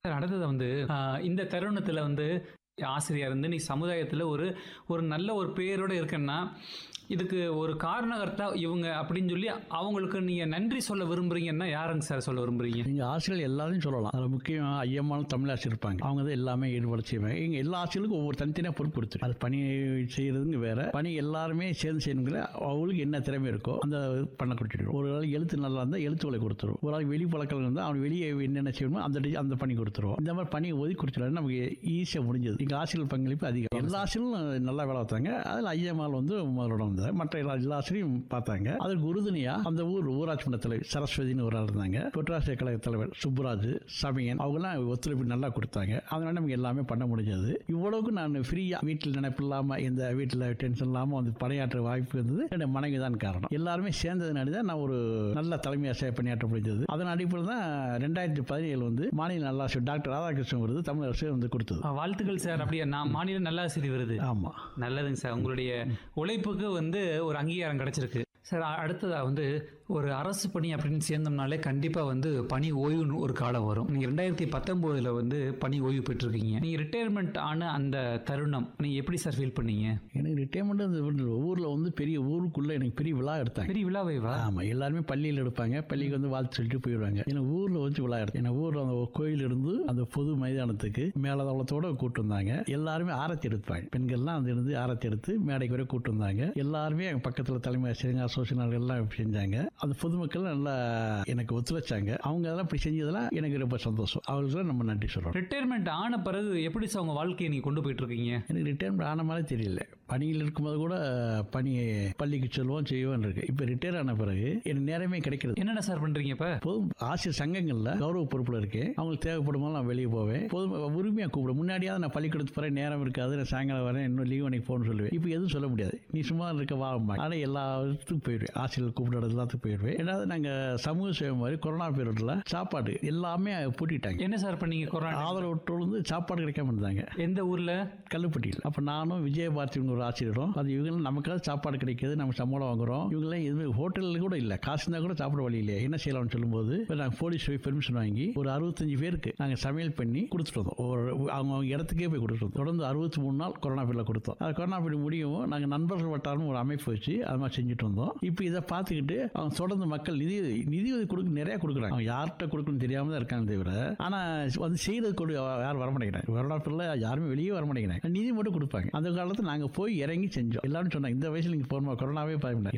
sir அடுத்தது வந்து ஆஹ், இந்த தருணத்தில் வந்து ஆசிரியர் இருந்து நீ சமுதாயத்தில் ஒரு ஒரு நல்ல ஒரு பேரோட இருக்கேன்னா இதுக்கு ஒரு காரணகர்த்தா இவங்க அப்படின்னு சொல்லி அவங்களுக்கு நீங்கள் நன்றி சொல்ல விரும்புறீங்கன்னா யாருங்க சார் சொல்ல விரும்புறீங்க எங்கள் ஆசிரியர்கள் எல்லாரையும் சொல்லலாம் அதில் முக்கியம் ஐயம்மாலும் தமிழ் ஆசிரியர் இருப்பாங்க அவங்க தான் எல்லாமே ஈடுபட செய்வாங்க எங்கள் எல்லா ஆசிரியர்களுக்கும் ஒவ்வொரு தனித்தனியாக பொறுப்பு கொடுத்துரு அது பணி செய்கிறதுங்க வேற பணி எல்லாருமே சேர்ந்து செய்யணுங்கிற அவங்களுக்கு என்ன திறமை இருக்கோ அந்த பண்ண கொடுத்துருவோம் ஒரு ஆள் எழுத்து நல்லா இருந்தால் எழுத்துக்களை கொடுத்துருவோம் ஒரு ஆள் வெளி பழக்கம் இருந்தால் அவன் வெளியே என்னென்ன செய்யணுமோ அந்த டி- அந்த பணி கொடுத்துருவோம் இந்த மாதிரி பணியை ஒதுக்கி கொடுத்துருவாங்க நமக்கு ஈஸியாக முடிஞ்சது எங்கள் ஆசிரியர் பங்களிப்பு அதிகம் எல்லா ஆசிரியர்களும் நல்லா வேலை பார்த்தாங்க அதில் ஐயம்மாள் வந்து முதலோட வந்தார் மற்ற எல்லா எல்லா ஆசிரியரும் பார்த்தாங்க அதற்கு உறுதுணையா அந்த ஊர் ஊராட்சி மன்ற தலைவர் சரஸ்வதினு ஒரு ஆள் இருந்தாங்க பெட்ராசிய கழக தலைவர் சுப்புராஜ் சமயன் அவங்கெல்லாம் ஒத்துழைப்பு நல்லா கொடுத்தாங்க அதனால நமக்கு எல்லாமே பண்ண முடிஞ்சது இவ்வளவுக்கு நான் ஃப்ரீயா வீட்டில் நினைப்பு இல்லாம எந்த வீட்டில் டென்ஷன் இல்லாம வந்து பணியாற்ற வாய்ப்பு இருந்தது என்னுடைய மனைவி தான் காரணம் எல்லாருமே சேர்ந்ததுனால தான் நான் ஒரு நல்ல தலைமை ஆசிரியர் பணியாற்ற முடிஞ்சது அதன் அடிப்படையில் தான் ரெண்டாயிரத்தி பதினேழு வந்து மாநில நல்லாசிரியர் டாக்டர் ராதாகிருஷ்ணன் விருது தமிழ் அரசு வந்து கொடுத்தது ஆஹ், வாழ்த்துக்கள் சார் அப்படியே நான் மாநில நல்லாசிரியர் விருது ஆமா நல்லதுங்க சார் உங்களுடைய உழைப்புக்கு வந்து ஒரு அங்கீகாரம் கிடைச்சிருக்கு சார் அ- அடுத்ததா வந்து ஒரு அரசு பணி அப்படின்னு சேர்ந்தோம்னாலே கண்டிப்பாக வந்து பணி ஓய்வுன்னு ஒரு காலம் வரும் நீங்கள் ரெண்டாயிரத்தி பத்தொம்போதில் வந்து பணி ஓய்வு பெற்றிருக்கீங்க நீங்கள் ரிட்டையர்மெண்ட் ஆன அந்த தருணம் நீங்கள் எப்படி சார் ஃபீல் பண்ணீங்க எனக்கு ரிட்டைர்மெண்ட் அந்த ஊரில் வந்து பெரிய ஊருக்குள்ள எனக்கு பெரிய விழா எடுத்தாங்க பெரிய விழாவைவா ஆமாம் எல்லாருமே பள்ளியில் எடுப்பாங்க பள்ளிக்கு வந்து வாழ்த்து சொல்லிட்டு போயிடுவாங்க எனக்கு ஊரில் வச்சு விழா எடுத்து எனக்கு ஊரில் அந்த கோயில் இருந்து அந்த பொது மைதானத்துக்கு மேலதளத்தோட கூட்டு வந்தாங்க எல்லாருமே ஆரத்தி எடுப்பாங்க பெண்கள்லாம் அந்த இருந்து ஆரத்தி எடுத்து மேடைக்கு வரை கூட்டு வந்தாங்க எல்லாருமே எங்கள் பக்கத்தில் தலைமை ஆசிரியர் அசோசியேஷன் எல்லாம் செஞ்சாங்க அந்த பொதுமக்கள் நல்லா எனக்கு ஒத்துழைச்சாங்க அவங்க அதெல்லாம் இப்படி செஞ்சதெல்லாம் எனக்கு ரொம்ப சந்தோஷம் அவர்களுக்கு நம்ம நன்றி சொல்கிறோம் ரிட்டையர்மெண்ட் ஆன பிறகு எப்படி சார் உங்கள் வாழ்க்கையை நீங்கள் கொண்டு போயிட்டு இருக்கீங்க எனக்கு ரிட்டையர்மெண்ட் ஆன மாதிரி தெரியல பணியில் இருக்கும்போது கூட பணி பள்ளிக்கு செல்வோம் செய்வோம் இருக்கு இப்போ ரிட்டையர் ஆன பிறகு எனக்கு நேரமே கிடைக்கிறது என்னென்ன சார் பண்ணுறீங்க இப்போ பொது ஆசிரியர் சங்கங்களில் கௌரவ பொறுப்பில் இருக்கேன் அவங்களுக்கு தேவைப்படும் போது நான் வெளியே போவேன் பொது உரிமையாக கூப்பிடும் முன்னாடியாவது நான் பள்ளிக்கூடத்து போகிறேன் நேரம் இருக்காது நான் சாயங்காலம் வரேன் இன்னும் லீவ் அன்னைக்கு போகணும்னு சொல்லுவேன் இப்போ எதுவும் சொல்ல முடியாது நீ சும்மா இருக்க வாங்க ஆனால் எல்லா இடத்துக்கும் போயிடுவேன் ஆசிரியர் கூப்பிடுறது எல்லாத்துக்கும் போயிடுவேன் ஏதாவது நாங்கள் சமூக சேவை மாதிரி கொரோனா பீரியடில் சாப்பாடு எல்லாமே பூட்டிட்டாங்க என்ன சார் பண்ணீங்க கொரோனா ஆதரவற்றோடு வந்து சாப்பாடு கிடைக்காம இருந்தாங்க எந்த ஊரில் கல்லுப்பட்டியில் அப்போ நானும் விஜயபாரதிங்க ஒரு ஆசிரியரும் அது இவங்க நமக்காவது சாப்பாடு கிடைக்கிது நம்ம சம்பளம் வாங்குறோம் இவங்களாம் எதுவுமே ஹோட்டலில் கூட இல்லை காசு இருந்தால் கூட சாப்பிட வழி இல்லையா என்ன செய்யலாம்னு சொல்லும்போது இப்போ நாங்கள் போலீஸ் போய் பெர்மிஷன் வாங்கி ஒரு அறுபத்தஞ்சு பேருக்கு நாங்கள் சமையல் பண்ணி கொடுத்துட்டு வந்தோம் ஒரு அவங்க அவங்க இடத்துக்கே போய் கொடுத்துட்டு வந்தோம் தொடர்ந்து அறுபத்தி மூணு நாள் கொரோனா பீரியட் கொடுத்தோம் அது கொரோனா பீரியட் முடியவும் நாங்கள் நண்பர்கள் வட்டாரம் ஒரு அமைப்பு வச்சு அது மாதிரி செஞ்சுட்டு வந்தோம் இப்போ இதை பார்த்துக்கிட்டு அவங்க தொடர்ந்து மக்கள் நிதி நிதி உதவி கொடுக்க நிறைய கொடுக்குறாங்க அவங்க யார்கிட்ட கொடுக்கணும்னு தெரியாம தான் இருக்காங்க தவிர ஆனால் வந்து செய்யறது கொடு யாரும் வர மாட்டேங்கிறாங்க கொரோனா பீரியடில் யாருமே வெளியே வர மாட்டேங்கிறாங்க நிதி மட்டும் கொடுப்பாங்க அந்த காலத்தில் நாங்கள் போய் இறங்கி செஞ்சோம் எல்லாரும் சொன்னாங்க இந்த வயசில் நீங்கள் போகணுமா கொரோனாவே பயமில்லை